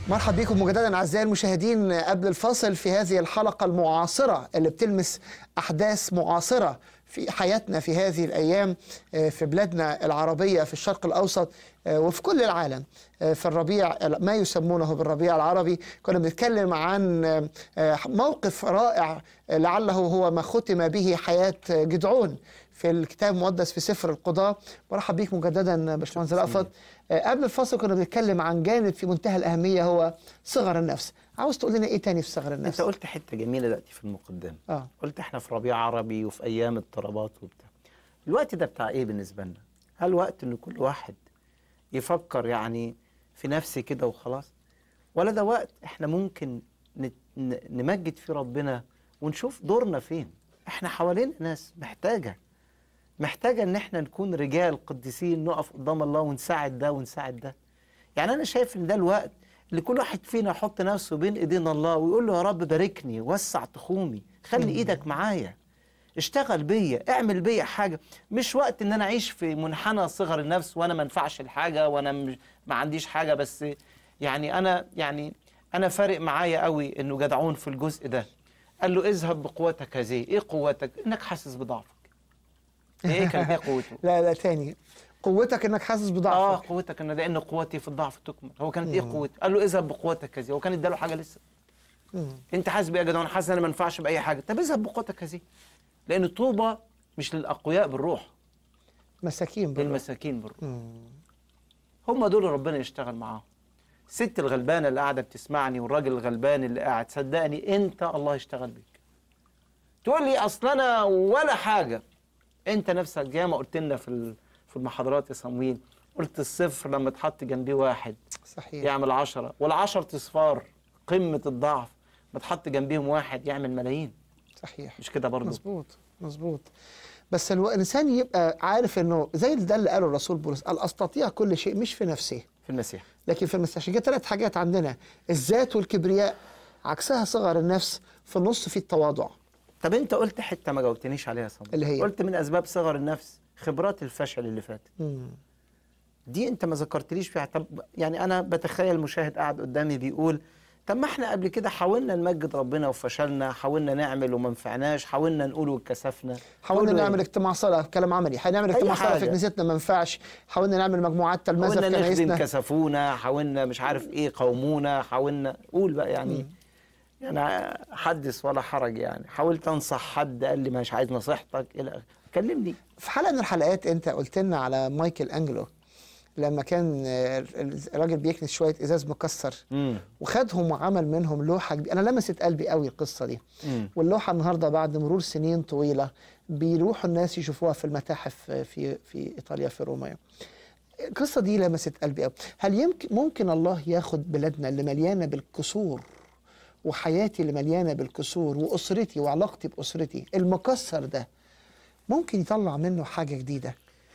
مرحبا بكم مجددا اعزائي المشاهدين قبل الفاصل في هذه الحلقه المعاصره اللي بتلمس احداث معاصره في حياتنا في هذه الايام في بلادنا العربيه في الشرق الاوسط وفي كل العالم في الربيع ما يسمونه بالربيع العربي كنا بنتكلم عن موقف رائع لعله هو ما ختم به حياه جدعون في الكتاب المقدس في سفر القضاء مرحب بيك مجددا باشمهندس رأفت قبل الفاصل كنا بنتكلم عن جانب في منتهى الأهمية هو صغر النفس عاوز تقول لنا إيه تاني في صغر النفس انت قلت حته جميله دلوقتي في المقدمه آه. قلت احنا في ربيع عربي وفي ايام اضطرابات وبتاع الوقت ده بتاع ايه بالنسبه لنا هل وقت ان كل واحد يفكر يعني في نفسي كده وخلاص ولا ده وقت احنا ممكن نت- ن- نمجد فيه ربنا ونشوف دورنا فين احنا حوالين ناس محتاجه محتاجه ان احنا نكون رجال قديسين نقف قدام الله ونساعد ده ونساعد ده يعني انا شايف ان ده الوقت اللي كل واحد فينا يحط نفسه بين ايدين الله ويقول له يا رب باركني وسع تخومي خلي ايدك معايا اشتغل بيا اعمل بيا حاجه مش وقت ان انا اعيش في منحنى صغر النفس وانا ما انفعش الحاجه وانا مش ما عنديش حاجه بس يعني انا يعني انا فارق معايا قوي انه جدعون في الجزء ده قال له اذهب بقوتك هذه ايه قوتك انك حاسس بضعفك ايه كانت ايه قوته لا لا تاني قوتك إنك حاسس اه بضعفك قوتك ان لان قوتي في الضعف تكمل هو كانت ايه قوته قال له اذهب بقوتك هذه هو كان اداله حاجه لسه مم. انت حاسس بايه يا جدعان حاسس ان انا ما ينفعش باي حاجه طب اذهب بقوتك هذه لان الطوبه مش للاقوياء بالروح مساكين بالروح. للمساكين بالروح مم. هم دول اللي ربنا يشتغل معاهم الست الغلبانه اللي قاعده بتسمعني والراجل الغلبان اللي قاعد صدقني انت الله يشتغل بيك تقول لي اصل انا ولا حاجه انت نفسك زي ما قلت لنا في ال- في المحاضرات يا صمويل قلت الصفر لما تحط جنبيه واحد صحيح يعمل عشرة والعشر اصفار قمة الضعف ما تحط جنبيهم واحد يعمل ملايين صحيح مش كده برضو مظبوط مظبوط بس الو- الإنسان يبقى عارف إنه زي ده اللي قاله الرسول بولس قال أستطيع كل شيء مش في نفسي في المسيح لكن في المسيح عشان كده ثلاث حاجات عندنا الذات والكبرياء عكسها صغر النفس في النص في التواضع طب انت قلت حتة ما جاوبتنيش عليها يا صمويل اللي هي؟ قلت من اسباب صغر النفس خبرات الفشل اللي فاتت مم. دي انت ما ذكرتليش فيها طب يعني انا بتخيل مشاهد قاعد قدامي بيقول طب ما احنا قبل كده حاولنا نمجد ربنا وفشلنا حاولنا نعمل وما نفعناش حاولنا نقول واتكسفنا حاولنا تقول له نعمل ايه؟ اجتماع صلاة كلام عملي هنعمل اجتماع صلاة في حاجة. كنيستنا ما ينفعش حاولنا نعمل مجموعات تلمذة حاولنا في نخدم كنايسنا كسفونا حاولنا مش عارف ايه قومونا حاولنا قول بقى يعني يعني حدث ولا حرج يعني حاولت انصح حد قال لي مش عايز نصيحتك الى آخره. كلمني في حلقة من الحلقات انت قلت لنا على مايكل انجلو لما كان آه، الراجل بيكنس شوية ازاز مكسر امم وخدهم وعمل منهم لوحة كبيرة انا لمست قلبي قوي القصة دي امم واللوحة النهاردة بعد مرور سنين طويلة بيروحوا الناس يشوفوها في المتاحف في في إيطاليا في روما القصة دي لمست قلبي قوي هل يمكن ممكن الله ياخد بلادنا اللي مليانة بالكسور وحياتي اللي مليانة بالكسور وأسرتي وعلاقتي بأسرتي المكسر ده ممكن يطلع منه حاجة جديدة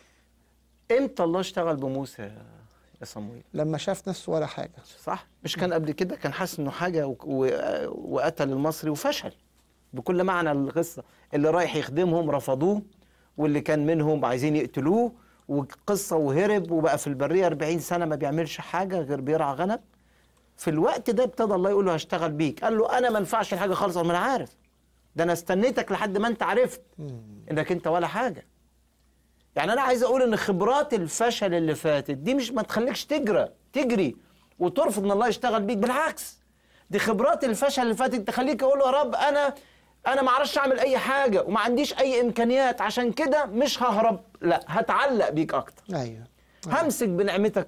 امتى الله اشتغل بموسى يا صمويل لما شاف نفسه ولا حاجة صح مش كان قبل كده كان حاسس انه حاجه و... و... وقتل المصري وفشل بكل معنى القصه اللي رايح يخدمهم رفضوه واللي كان منهم عايزين يقتلوه وقصه وهرب وبقى في البريه 40 سنه ما بيعملش حاجه غير بيرعى غنم في الوقت ده ابتدى الله يقول له هشتغل بيك قال له انا ما ينفعش الحاجه خالص ما انا عارف ده انا استنيتك لحد ما انت عرفت انك انت ولا حاجه يعني انا عايز اقول ان خبرات الفشل اللي فاتت دي مش ما تخليكش تجرى تجري وترفض ان الله يشتغل بيك بالعكس دي خبرات الفشل اللي فاتت تخليك اقول له يا رب انا انا ما اعرفش اعمل اي حاجه وما عنديش اي امكانيات عشان كده مش ههرب لا هتعلق بيك اكتر أيوه همسك بنعمتك